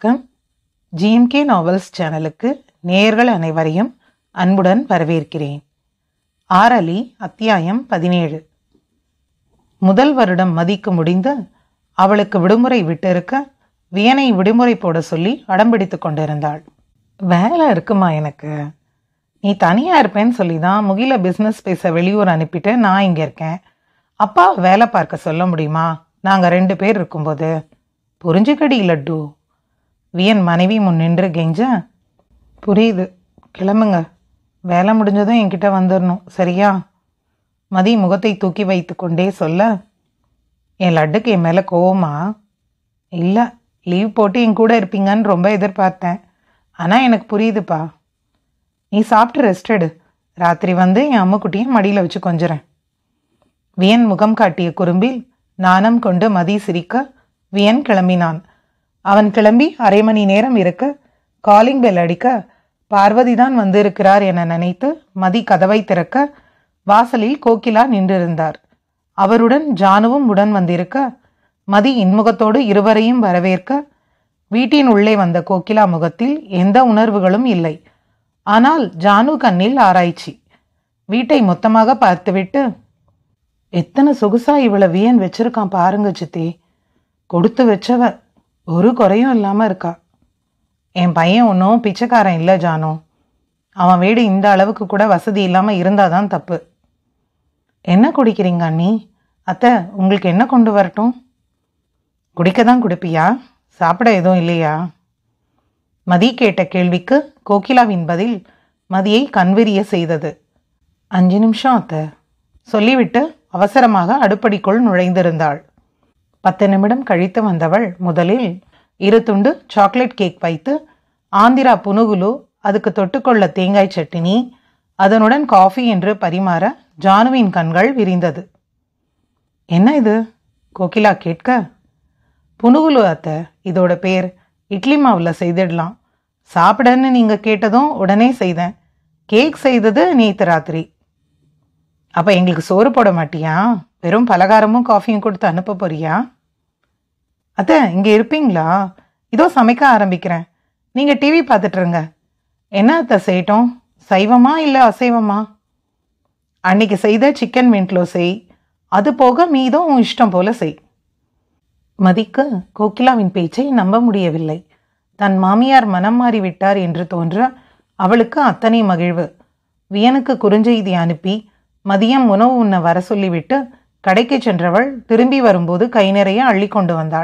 வணக்கம் GMK novels சேனலுக்கு நேயர்கள் அனைவரையும் அன்புடன் வரவேற்கிறேன் ஆரலி அத்தியாயம் பதினேழு முதல் வருடம் மதிக்கு முடிந்து அவளுக்கு விடுமுறை விட்டிருக்க வியனை விடுமுறை போட சொல்லி அடம்பிடித்து கொண்டிருந்தாள் வேலை இருக்குமா எனக்கு நீ தனியாக இருப்பேன்னு சொல்லி தான் முகில பிஸ்னஸ் பேச வெளியூர் அனுப்பிட்டு நான் இங்கே இருக்கேன் அப்பா வேலை பார்க்க சொல்ல முடியுமா நாங்கள் ரெண்டு பேர் இருக்கும்போது புரிஞ்சுக்கடி லட்டு வியன் மனைவி முன் நின்று கெஞ்ச புரியுது கிளம்புங்க வேலை முடிஞ்சதும் என்கிட்ட வந்துடணும் சரியா மதி முகத்தை தூக்கி வைத்து கொண்டே சொல்ல என் லட்டுக்கு என் மேலே கோவமா இல்லை லீவ் போட்டு என் கூட இருப்பீங்கன்னு ரொம்ப எதிர்பார்த்தேன் ஆனால் எனக்கு புரியுதுப்பா நீ சாப்பிட்டு ரெஸ்ட் எடு ராத்திரி வந்து என் அம்முக்குட்டியை மடியில் வச்சு கொஞ்சுறேன் வியன் முகம் காட்டிய குறும்பில் நாணம் கொண்டு மதி சிரிக்க வியன் கிளம்பினான் அவன் கிளம்பி அரை மணி நேரம் இருக்க காலிங் பெல் அடிக்க பார்வதி தான் வந்திருக்கிறார் என நினைத்து மதி கதவை திறக்க வாசலில் கோகிலா நின்றிருந்தார் அவருடன் ஜானுவும் உடன் வந்திருக்க மதி இன்முகத்தோடு இருவரையும் வரவேற்க வீட்டின் உள்ளே வந்த கோகிலா முகத்தில் எந்த உணர்வுகளும் இல்லை ஆனால் ஜானு கண்ணில் ஆராய்ச்சி வீட்டை மொத்தமாக பார்த்துவிட்டு எத்தனை சொகுசா இவளை வியன் வச்சிருக்கான் பாருங்க சித்தி கொடுத்து வச்சவ ஒரு குறையும் இல்லாமல் இருக்கா என் பையன் ஒன்றும் பிச்சைக்காரன் இல்லை ஜானு அவன் வீடு இந்த அளவுக்கு கூட வசதி இல்லாமல் இருந்தாதான் தப்பு என்ன குடிக்கிறீங்க அண்ணி அத்தை உங்களுக்கு என்ன கொண்டு வரட்டும் குடிக்க தான் குடிப்பியா சாப்பிட எதுவும் இல்லையா மதி கேட்ட கேள்விக்கு கோகிலாவின் பதில் மதியை கண்விரிய செய்தது அஞ்சு நிமிஷம் அத்தை சொல்லிவிட்டு அவசரமாக அடுப்படிக்குள் நுழைந்திருந்தாள் பத்து நிமிடம் கழித்து வந்தவள் முதலில் இரு துண்டு சாக்லேட் கேக் வைத்து ஆந்திரா புனுகுலு அதுக்கு தொட்டுக்கொள்ள தேங்காய் சட்டினி அதனுடன் காஃபி என்று பரிமாற ஜானுவின் கண்கள் விரிந்தது என்ன இது கோகிலா கேட்க புனுகுலு அத்தை இதோட பேர் இட்லி மாவில் செய்திடலாம் சாப்பிடன்னு நீங்கள் கேட்டதும் உடனே செய்தேன் கேக் செய்தது நேற்று ராத்திரி அப்போ எங்களுக்கு சோறு போட மாட்டியா வெறும் பலகாரமும் காஃபியும் கொடுத்து அனுப்ப போறியா அத்தை இங்கே இருப்பீங்களா இதோ சமைக்க ஆரம்பிக்கிறேன் நீங்கள் டிவி பார்த்துட்ருங்க என்ன அத்தை செய்யட்டும் சைவமா இல்லை அசைவமா அன்னைக்கு செய்த சிக்கன் மின்ட்லோ செய் அது போக மீதும் உன் இஷ்டம் போல செய் மதிக்கு கோகிலாவின் பேச்சை நம்ப முடியவில்லை தன் மாமியார் மனம் மாறிவிட்டார் என்று தோன்ற அவளுக்கு அத்தனை மகிழ்வு வியனுக்கு குறுஞ்செய்தி அனுப்பி மதியம் உணவு உண்ண வர சொல்லிவிட்டு கடைக்கு சென்றவள் திரும்பி வரும்போது கை நிறைய அள்ளி கொண்டு வந்தாள்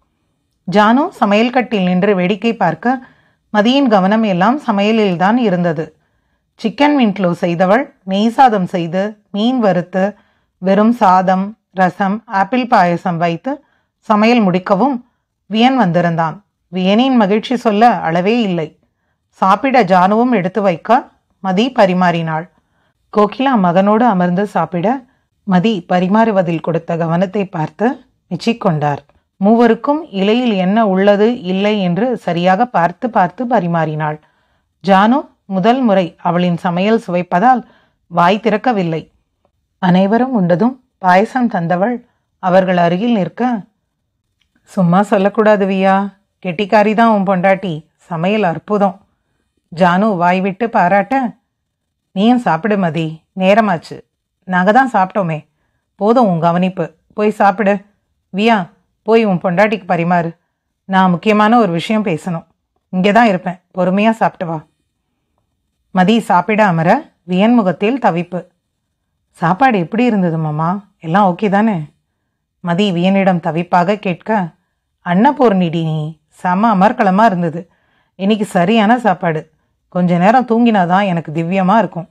ஜானு சமையல் கட்டில் நின்று வேடிக்கை பார்க்க மதியின் கவனம் எல்லாம் சமையலில்தான் இருந்தது சிக்கன் மின்ட்லோ செய்தவள் நெய் சாதம் செய்து மீன் வறுத்து வெறும் சாதம் ரசம் ஆப்பிள் பாயசம் வைத்து சமையல் முடிக்கவும் வியன் வந்திருந்தான் வியனின் மகிழ்ச்சி சொல்ல அளவே இல்லை சாப்பிட ஜானுவும் எடுத்து வைக்க மதி பரிமாறினாள் கோகிலா மகனோடு அமர்ந்து சாப்பிட மதி பரிமாறுவதில் கொடுத்த கவனத்தை பார்த்து மெச்சிக்கொண்டார் மூவருக்கும் இலையில் என்ன உள்ளது இல்லை என்று சரியாக பார்த்து பார்த்து பரிமாறினாள் ஜானு முதல் முறை அவளின் சமையல் சுவைப்பதால் வாய் திறக்கவில்லை அனைவரும் உண்டதும் பாயசம் தந்தவள் அவர்கள் அருகில் நிற்க சும்மா சொல்லக்கூடாது வியா கெட்டிக்காரி தான் உன் பொண்டாட்டி சமையல் அற்புதம் ஜானு வாய் விட்டு பாராட்ட நீயும் சாப்பிடு மதி நேரமாச்சு நாங்கள் தான் சாப்பிட்டோமே போதும் உன் கவனிப்பு போய் சாப்பிடு வியா போய் உன் பொண்டாட்டிக்கு பரிமாறு நான் முக்கியமான ஒரு விஷயம் பேசணும் இங்கே தான் இருப்பேன் பொறுமையாக சாப்பிட்டு வா மதி சாப்பிட அமர வியன் முகத்தில் தவிப்பு சாப்பாடு எப்படி இருந்தது மாமா எல்லாம் ஓகே தானே மதி வியனிடம் தவிப்பாக கேட்க அன்னபூர்ணிடி நீ செம அமர்க்களமாக இருந்தது இன்னைக்கு சரியான சாப்பாடு கொஞ்ச நேரம் தூங்கினாதான் எனக்கு திவ்யமாக இருக்கும்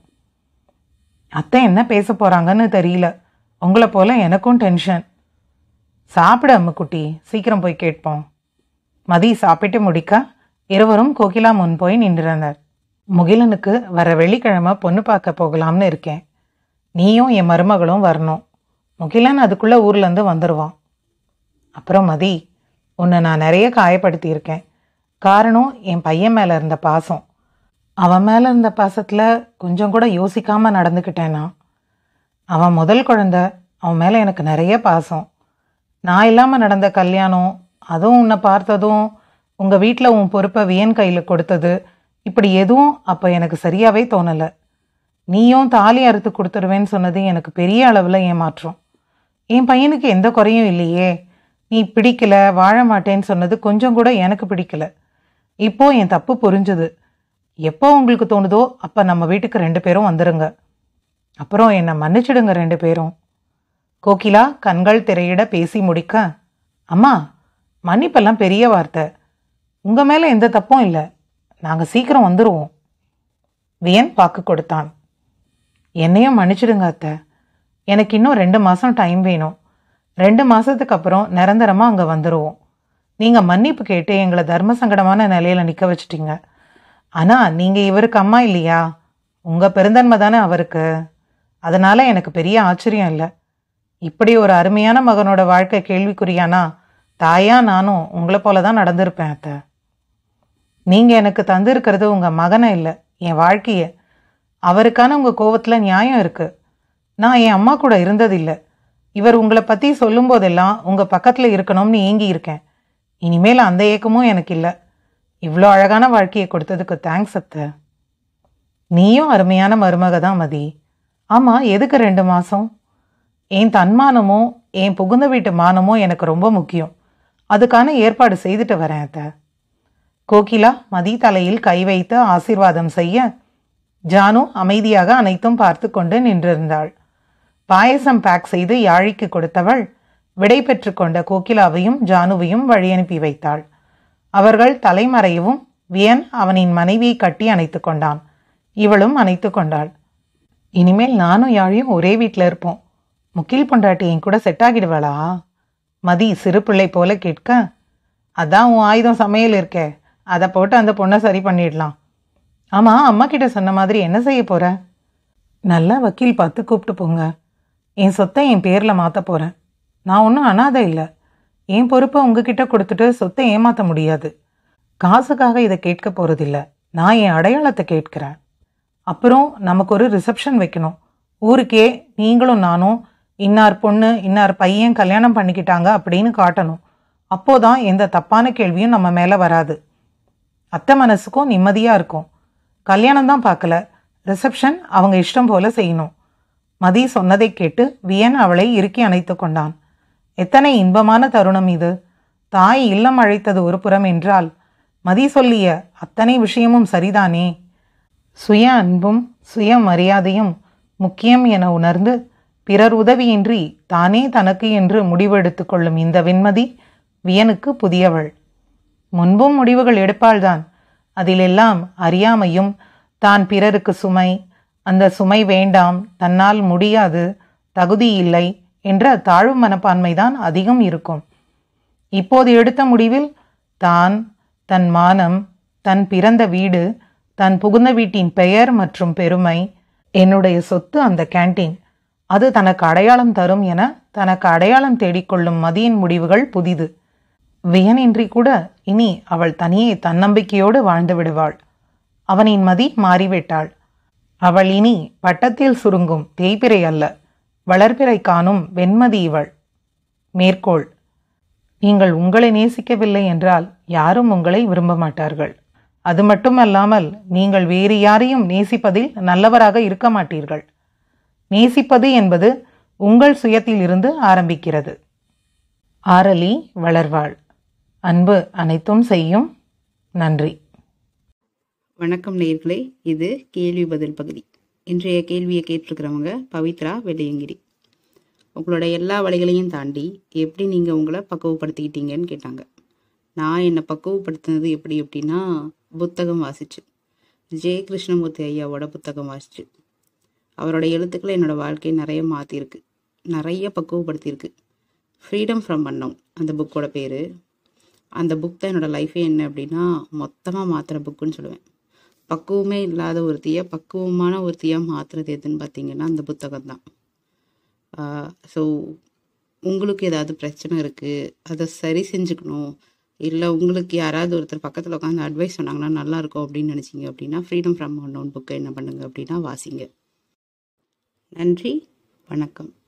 அத்தை என்ன பேச போகிறாங்கன்னு தெரியல உங்களை போல எனக்கும் டென்ஷன் சாப்பிட அம்முக்குட்டி சீக்கிரம் போய் கேட்போம் மதி சாப்பிட்டு முடிக்க இருவரும் கோகிலா முன் போய் நின்றிருந்தனர் முகிலனுக்கு வர வெள்ளிக்கிழமை பொண்ணு பார்க்க போகலாம்னு இருக்கேன் நீயும் என் மருமகளும் வரணும் முகிலன் அதுக்குள்ளே ஊர்லேருந்து வந்துடுவான் அப்புறம் மதி உன்னை நான் நிறைய காயப்படுத்தியிருக்கேன் காரணம் என் பையன் மேலே இருந்த பாசம் அவன் மேலே இருந்த பாசத்தில் கொஞ்சம் கூட யோசிக்காமல் நடந்துக்கிட்டேனா அவன் முதல் குழந்தை அவன் மேலே எனக்கு நிறைய பாசம் நான் இல்லாமல் நடந்த கல்யாணம் அதுவும் உன்னை பார்த்ததும் உங்கள் வீட்டில் உன் பொறுப்பை வியன் கையில் கொடுத்தது இப்படி எதுவும் அப்போ எனக்கு சரியாவே தோணலை நீயும் தாலி அறுத்து கொடுத்துருவேன்னு சொன்னது எனக்கு பெரிய அளவில் ஏமாற்றம் என் பையனுக்கு எந்த குறையும் இல்லையே நீ பிடிக்கல வாழ மாட்டேன்னு சொன்னது கொஞ்சம் கூட எனக்கு பிடிக்கல இப்போ என் தப்பு புரிஞ்சுது எப்போ உங்களுக்கு தோணுதோ அப்போ நம்ம வீட்டுக்கு ரெண்டு பேரும் வந்துருங்க அப்புறம் என்னை மன்னிச்சிடுங்க ரெண்டு பேரும் கோகிலா கண்கள் திரையிட பேசி முடிக்க அம்மா மன்னிப்பெல்லாம் பெரிய வார்த்தை உங்கள் மேலே எந்த தப்பும் இல்லை நாங்கள் சீக்கிரம் வந்துடுவோம் வியன் வாக்கு கொடுத்தான் என்னையும் மன்னிச்சிடுங்க அத்தை எனக்கு இன்னும் ரெண்டு மாதம் டைம் வேணும் ரெண்டு மாதத்துக்கு அப்புறம் நிரந்தரமாக அங்கே வந்துடுவோம் நீங்கள் மன்னிப்பு கேட்டு எங்களை தர்ம சங்கடமான நிலையில் நிற்க வச்சிட்டீங்க ஆனால் நீங்கள் இவருக்கு அம்மா இல்லையா உங்கள் பெருந்தன்மை தானே அவருக்கு அதனால் எனக்கு பெரிய ஆச்சரியம் இல்லை இப்படி ஒரு அருமையான மகனோட வாழ்க்கை கேள்விக்குறியானா தாயா நானும் உங்களை போல தான் நடந்திருப்பேன் அத்தை நீங்கள் எனக்கு தந்திருக்கிறது உங்கள் மகனை இல்லை என் வாழ்க்கையை அவருக்கான உங்கள் கோவத்தில் நியாயம் இருக்குது நான் என் அம்மா கூட இருந்ததில்லை இவர் உங்களை பற்றி சொல்லும்போதெல்லாம் உங்கள் பக்கத்தில் இருக்கணும்னு ஏங்கி இருக்கேன் இனிமேல் அந்த ஏக்கமும் எனக்கு இல்லை இவ்வளோ அழகான வாழ்க்கையை கொடுத்ததுக்கு தேங்க்ஸ் அத்தை நீயும் அருமையான மருமக தான் மதி ஆமாம் எதுக்கு ரெண்டு மாதம் என் தன்மானமோ என் புகுந்த வீட்டு மானமோ எனக்கு ரொம்ப முக்கியம் அதுக்கான ஏற்பாடு செய்துட்டு வரேன் அத்தை கோகிலா மதி தலையில் கை வைத்து ஆசீர்வாதம் செய்ய ஜானு அமைதியாக அனைத்தும் பார்த்து கொண்டு நின்றிருந்தாள் பாயசம் பேக் செய்து யாழிக்கு கொடுத்தவள் விடை பெற்று கொண்ட கோகிலாவையும் ஜானுவையும் வழியனுப்பி வைத்தாள் அவர்கள் தலைமறையவும் வியன் அவனின் மனைவியை கட்டி அணைத்து கொண்டான் இவளும் அணைத்து கொண்டாள் இனிமேல் நானும் யாழியும் ஒரே வீட்டில் இருப்போம் முக்கில் பொண்டாட்டி என் கூட செட் ஆகிடுவாளா மதி சிறு பிள்ளை போல கேட்க அதான் உன் ஆயுதம் சமையல் இருக்கே அதை போட்டு அந்த பொண்ணை சரி பண்ணிடலாம் ஆமாம் அம்மா கிட்ட சொன்ன மாதிரி என்ன செய்ய போற நல்லா வக்கீல் பார்த்து கூப்பிட்டு போங்க என் சொத்தை என் பேரில் மாற்ற போகிறேன் நான் ஒன்றும் அனாதை இல்லை என் பொறுப்பை உங்ககிட்ட கொடுத்துட்டு சொத்தை ஏமாற்ற முடியாது காசுக்காக இதை கேட்க போகிறதில்ல நான் என் அடையாளத்தை கேட்கிறேன் அப்புறம் நமக்கு ஒரு ரிசப்ஷன் வைக்கணும் ஊருக்கே நீங்களும் நானும் இன்னார் பொண்ணு இன்னார் பையன் கல்யாணம் பண்ணிக்கிட்டாங்க அப்படின்னு காட்டணும் அப்போதான் எந்த தப்பான கேள்வியும் நம்ம மேலே வராது அத்தை மனசுக்கும் நிம்மதியாக இருக்கும் கல்யாணம் தான் பார்க்கல ரிசப்ஷன் அவங்க இஷ்டம் போல செய்யணும் மதி சொன்னதை கேட்டு வியன் அவளை இறுக்கி அணைத்து கொண்டான் எத்தனை இன்பமான தருணம் இது தாய் இல்லம் அழைத்தது ஒரு புறம் என்றால் மதி சொல்லிய அத்தனை விஷயமும் சரிதானே சுய அன்பும் சுய மரியாதையும் முக்கியம் என உணர்ந்து பிறர் உதவியின்றி தானே தனக்கு என்று முடிவெடுத்து கொள்ளும் இந்த வெண்மதி வியனுக்கு புதியவள் முன்பும் முடிவுகள் எடுப்பாள்தான் அதிலெல்லாம் அறியாமையும் தான் பிறருக்கு சுமை அந்த சுமை வேண்டாம் தன்னால் முடியாது தகுதி இல்லை என்ற தாழ்வு மனப்பான்மைதான் அதிகம் இருக்கும் இப்போது எடுத்த முடிவில் தான் தன் மானம் தன் பிறந்த வீடு தன் புகுந்த வீட்டின் பெயர் மற்றும் பெருமை என்னுடைய சொத்து அந்த கேண்டீன் அது தனக்கு அடையாளம் தரும் என தனக்கு அடையாளம் தேடிக்கொள்ளும் மதியின் முடிவுகள் புதிது வியனின்றி கூட இனி அவள் தனியே தன்னம்பிக்கையோடு வாழ்ந்து விடுவாள் அவனின் மதி மாறிவிட்டாள் அவள் இனி பட்டத்தில் சுருங்கும் தேய்பிறை அல்ல வளர்பிறை காணும் வெண்மதி இவள் மேற்கோள் நீங்கள் உங்களை நேசிக்கவில்லை என்றால் யாரும் உங்களை விரும்ப மாட்டார்கள் அது மட்டுமல்லாமல் நீங்கள் வேறு யாரையும் நேசிப்பதில் நல்லவராக இருக்க மாட்டீர்கள் நேசிப்பது என்பது உங்கள் சுயத்தில் இருந்து ஆரம்பிக்கிறது ஆரலி வளர்வாள் அன்பு அனைத்தும் செய்யும் நன்றி வணக்கம் நேயர்களே இது கேள்வி பதில் பகுதி இன்றைய கேள்வியை கேட்டிருக்கிறவங்க பவித்ரா வெள்ளையங்கிரி உங்களோட எல்லா வழிகளையும் தாண்டி எப்படி நீங்கள் உங்களை பக்குவப்படுத்திக்கிட்டீங்கன்னு கேட்டாங்க நான் என்னை பக்குவப்படுத்தினது எப்படி அப்படின்னா புத்தகம் வாசிச்சு ஜெய கிருஷ்ணமூர்த்தி ஐயாவோட புத்தகம் வாசிச்சு அவரோட எழுத்துக்களை என்னோட வாழ்க்கையை நிறைய மாற்றிருக்கு நிறைய பக்குவப்படுத்தியிருக்கு ஃப்ரீடம் ஃப்ரம் அன்னோன் அந்த புக்கோட பேர் அந்த புக் தான் என்னோடய லைஃபே என்ன அப்படின்னா மொத்தமாக மாற்றுற புக்குன்னு சொல்லுவேன் பக்குவமே இல்லாத ஒருத்தியை பக்குவமான ஒருத்தியாக மாற்றுறது எதுன்னு பார்த்தீங்கன்னா அந்த புத்தகம் தான் ஸோ உங்களுக்கு ஏதாவது பிரச்சனை இருக்குது அதை சரி செஞ்சுக்கணும் இல்லை உங்களுக்கு யாராவது ஒருத்தர் பக்கத்தில் உட்காந்து அட்வைஸ் சொன்னாங்கன்னா நல்லா இருக்கும் அப்படின்னு நினச்சிங்க அப்படின்னா ஃப்ரீடம் ஃப்ரம் அன்னோன் புக்கை என்ன பண்ணுங்க அப்படின்னா வாசிங்க நன்றி வணக்கம்